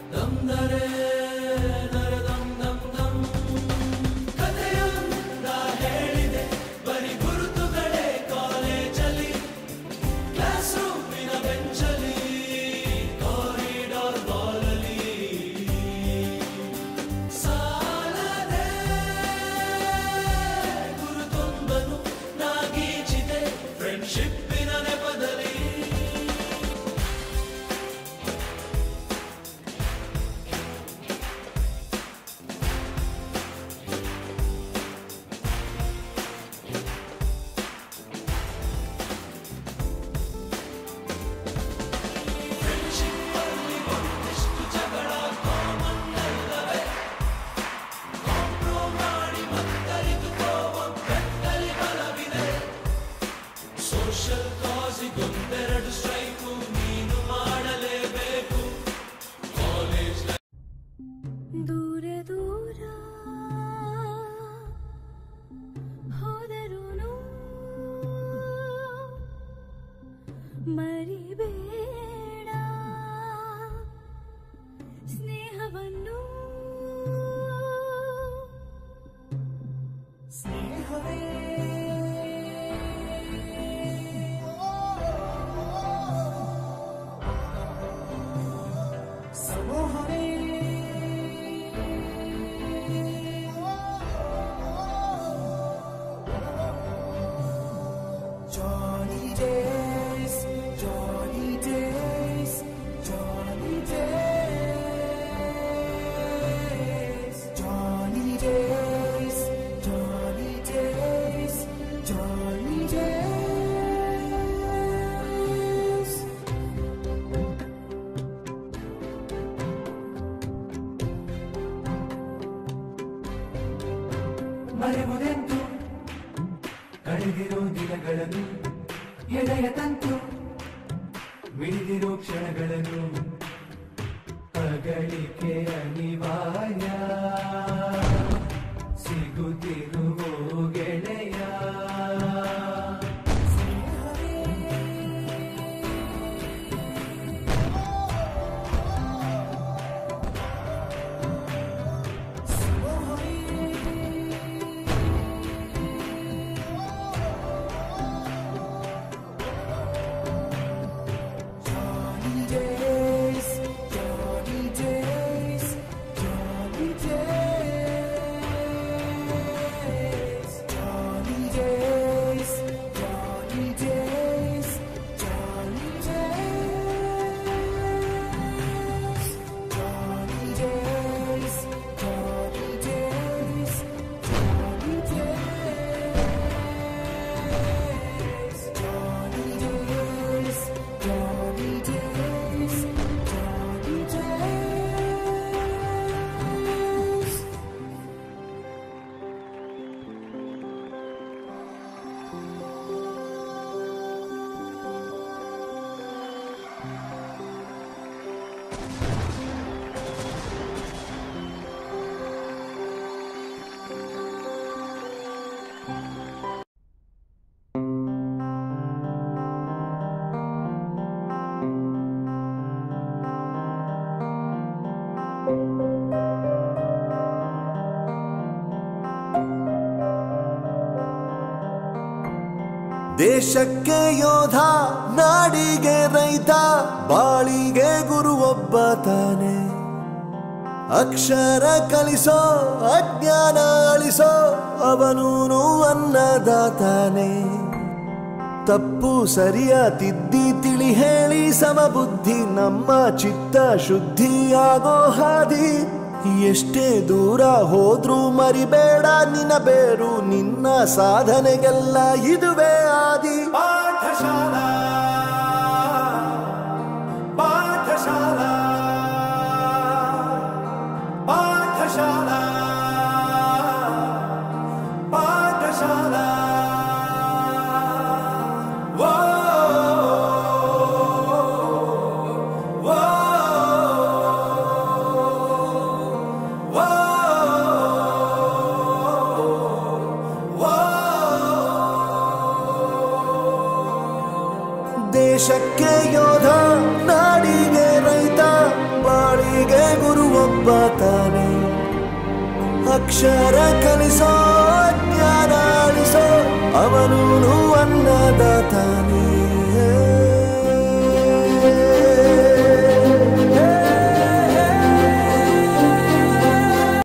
ಫ್ರೆಂಡ್ಶಿಪ್ಪಿನ ನೆಪದಲ್ಲಿ ಫ್ರೆಂಡ್ಶಿಪ್ಪಲ್ಲಿ ಒಂದಿಷ್ಟು ಜಗಳ ಕಾಮನ್ ಅಲ್ಲವೇ ಕಾಂಪ್ರೋ ಮಾಡಿ ಮತ್ತರಿದುಕೋ ಒಗ್ಗಟ್ಟಲ್ಲಿ ಬಲವಿದೆ ಸೋಷಲ್ ಕಾಸಿಗೊಂದೆರಡು ಸ್ಟ್ರೈಕು ನೀನು ಮಾಡಲೇಬೇಕು ಕಾಲೇಜ್ ದೂರ ದೂರ ಹೋದರುನು ಮರಿಬೇಡ ಸ್ನೇಹವನ್ನು Johnny Days, Johnny Days, Johnny Days, Johnny Days, Johnny Days, Johnny Days. ಮರೆವುದೆಂತು ಕಳೆದಿರೋ ದಿನಗಳನ್ನು ಎಳೆಯ ತಂತು ಮಿಡಿದಿರೋ ಕ್ಷಣಗಳನ್ನು ಅಗಳಿಕೆ ಅನಿವಾರ್ಯ ಸಿಗುತ್ತಿರುವೋ ಗೆಳೆಯ Johnny Days, Johnny Days, Johnny Days, Johnny Days, Johnny Days, Johnny Days, Johnny Days, Johnny Days, Johnny Days, Johnny Days, Johnny Days, Johnny Days. ದೇಶಕ್ಕೆ ಯೋಧ ನಾಡಿಗೆ ರೈತ ಬಾಳಿಗೆ ಗುರು ಒಬ್ಬ ತಾನೆ ಅಕ್ಷರ ಕಲಿಸೋ ಅಜ್ಞಾನ ಅಳಿಸೋ ಅವನೂನು ಅನ್ನದಾತಾನೆ ತಪ್ಪು ಸರಿಯ ತಿದ್ದಿ ತಿಳಿ ಹೇಳಿ ಸಮಬುದ್ಧಿ ನಮ್ಮ ಚಿತ್ತ ಶುದ್ಧಿಯಾಗೋ ಹಾದಿ ಎಷ್ಟೇ ದೂರ ಹೋದ್ರೂ ಮರಿಬೇಡ ನಿನ್ನ ಬೇರು ನಿನ್ನ ಸಾಧನೆಗೆಲ್ಲ ಇದುವೇ ಆದಿ ಪಾಠಶಾಲಾ ಪಾಠಶಾಲಾ ಪಾಠಶಾಲಾ ಪಾಠಶಾಲಾ ವೋ ವೋ ವೋ ದೇಶಕ್ಕೆ ಯೋಧ ನಾಡಿಗೆ ರೈತ ಬಾಳಿಗೆ ಬಾತಾನೆ ಅಕ್ಷರ ಕಲಿಸೋ ಜ್ಞಾನ ಅಳಿಸೋ ಅವನು